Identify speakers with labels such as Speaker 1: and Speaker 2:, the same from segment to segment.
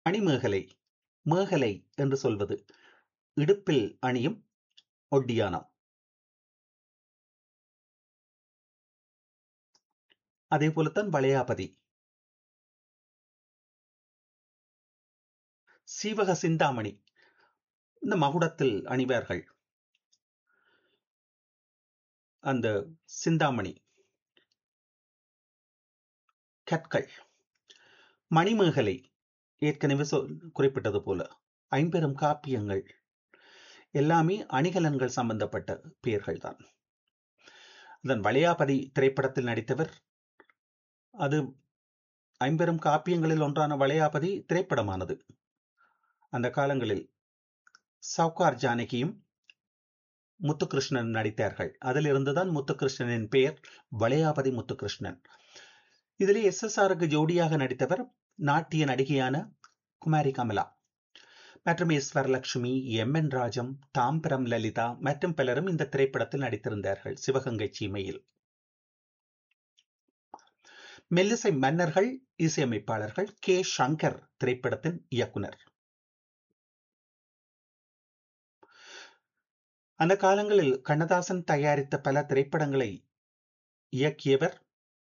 Speaker 1: அணிமேகலை மேகலை என்று சொல்வது இடுப்பில் அணியும் ஒட்டியானம் அதே போலத்தான் வளையாபதி சீவக சிந்தாமணி இந்த மகுடத்தில் அணிவார்கள் அந்த சிந்தாமணி கற்கள் மணிமேகலை ஏற்கனவே சொல் குறிப்பிட்டது போல ஐம்பெரும் காப்பியங்கள் எல்லாமே அணிகலன்கள் சம்பந்தப்பட்ட பெயர்கள் தான் அதன் வளையாபதி திரைப்படத்தில் நடித்தவர் அது ஐம்பெரும் காப்பியங்களில் ஒன்றான வளையாபதி திரைப்படமானது அந்த காலங்களில் சவுகார் ஜானகியும் முத்துகிருஷ்ணன் நடித்தார்கள் அதில் இருந்துதான் முத்துகிருஷ்ணனின் பெயர் வளையாபதி முத்துகிருஷ்ணன் இதிலே எஸ் எஸ் ஆருக்கு ஜோடியாக நடித்தவர் நாட்டிய நடிகையான குமாரி கமலா மற்றும் S Varalakshmi M N Rajam Tambaram Lalitha மற்றும் பலரும் இந்த திரைப்படத்தில் நடித்திருந்தார்கள் சிவகங்கை சீமையில் மெல்லிசை மன்னர்கள் இசையமைப்பாளர்கள் கே சங்கர் திரைப்படத்தின் இயக்குனர் அந்த காலங்களில் கண்ணதாசன் தயாரித்த பல திரைப்படங்களை இயக்கியவர்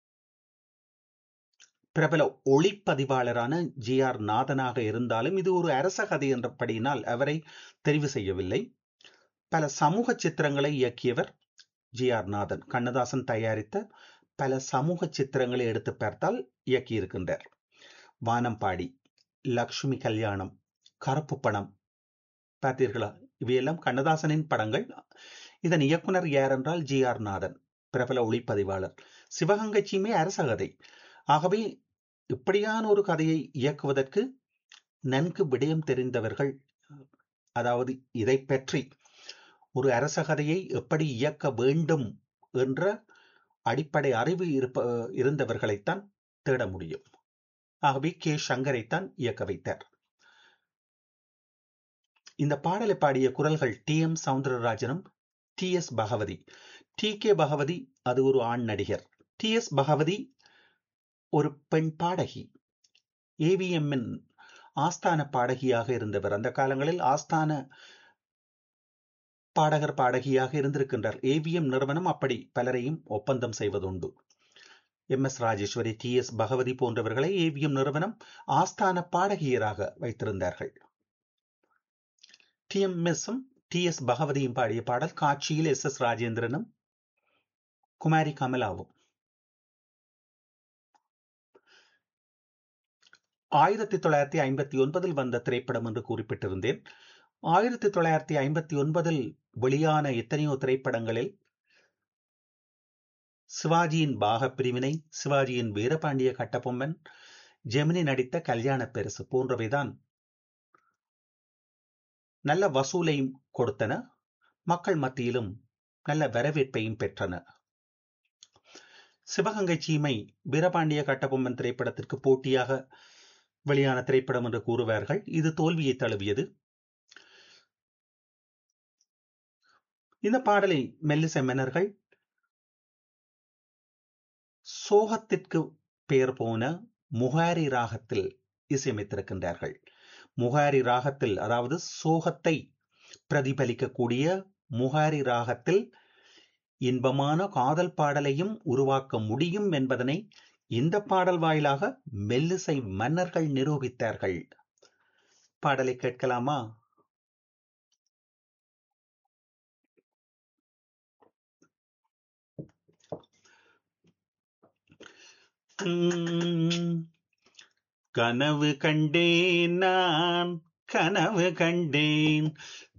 Speaker 1: பிரபல ஒளிப்பதிவாளரான ஜி ஆர் நாதனாக இருந்தாலும் இது ஒரு அரச கதை என்றபடியினால் அவரை தெரிவு செய்யவில்லை பல சமூக சித்திரங்களை இயக்கியவர் ஜி ஆர் நாதன் கண்ணதாசன் தயாரித்த பல சமூக சித்திரங்களை எடுத்து பார்த்தால் இயக்கியிருக்கின்றார் வானம்பாடி லக்ஷ்மி கல்யாணம் கருப்பு பணம் பார்த்தீர்களா இவையெல்லாம் கண்ணதாசனின் படங்கள் இதன் இயக்குனர் யார் என்றால் ஜி ஆர் நாதன் பிரபல ஒளிப்பதிவாளர் சிவகங்கை சீமை அரச கதை ஆகவே இப்படியான ஒரு கதையை இயக்குவதற்கு நன்கு விடயம் தெரிந்தவர்கள் அதாவது இதை பற்றி ஒரு அரச கதையை எப்படி இயக்க வேண்டும் என்ற அடிப்படை அறிவு இருப்ப இருந்தவர்களைத்தான் தேட முடியும் ஆகவே கே சங்கரைத்தான் இயக்க வைத்தார் இந்த பாடலை பாடிய குரல்கள் டி எம் சவுந்தரராஜனும் T S Bhagavathi T K Bhagavathi அது ஒரு ஆண் நடிகர் டி எஸ் பகவதி ஒரு பெண் பாடகி ஏவிஎம்மின் ஆஸ்தான பாடகியாக இருந்தவர் அந்த காலங்களில் ஆஸ்தான பாடகர் பாடகியாக இருந்திருக்கின்றார் ஏவிஎம் நிறுவனம் அப்படி பலரையும் ஒப்பந்தம் செய்வதுண்டு M S Rajeswari T S Bhagavathi போன்றவர்களை ஏவிஎம் நிறுவனம் ஆஸ்தான பாடகியராக வைத்திருந்தார்கள் டி எம் எஸும் டி எஸ் பகவதியும் பாடிய பாடல் காட்சியில் எஸ் எஸ் ராஜேந்திரனும் குமாரி கமலாவும் ஆயிரத்தி தொள்ளாயிரத்தி ஐம்பத்தி ஒன்பதில் வந்த திரைப்படம் என்று குறிப்பிட்டிருந்தேன் ஆயிரத்தி தொள்ளாயிரத்தி ஐம்பத்தி ஒன்பதில் வெளியான எத்தனையோ திரைப்படங்களில் சிவாஜியின் பாக பிரிவினை சிவாஜியின் வீரபாண்டிய கட்டபொம்மன் ஜெமினி நடித்த கல்யாண பெருசு போன்றவைதான் நல்ல வசூலையும் கொடுத்தன மக்கள் மத்தியிலும் நல்ல வரவேற்பையும் பெற்றன சிவகங்கை சீமை வீரபாண்டிய கட்டபொம்மன் திரைப்படத்திற்கு போட்டியாக வெளியான திரைப்படம் என்று கூறுவார்கள் இது தோல்வியை தழுவியது இந்த பாடலை மெல்லிசை மன்னர்கள் சோகத்திற்கு பெயர் போன முகாரி ராகத்தில் இசையமைத்திருக்கின்றார்கள் முகாரி ராகத்தில் அதாவது சோகத்தை பிரதிபலிக்கக்கூடிய முகாரி ராகத்தில் இன்பமான காதல் பாடலையும் உருவாக்க முடியும் என்பதனை இந்த பாடல் வாயிலாக மெல்லிசை மன்னர்கள் நிரூபித்தார்கள் பாடலை கேட்கலாமா கனவு கண்டேன் நான் கனவு கண்டேன்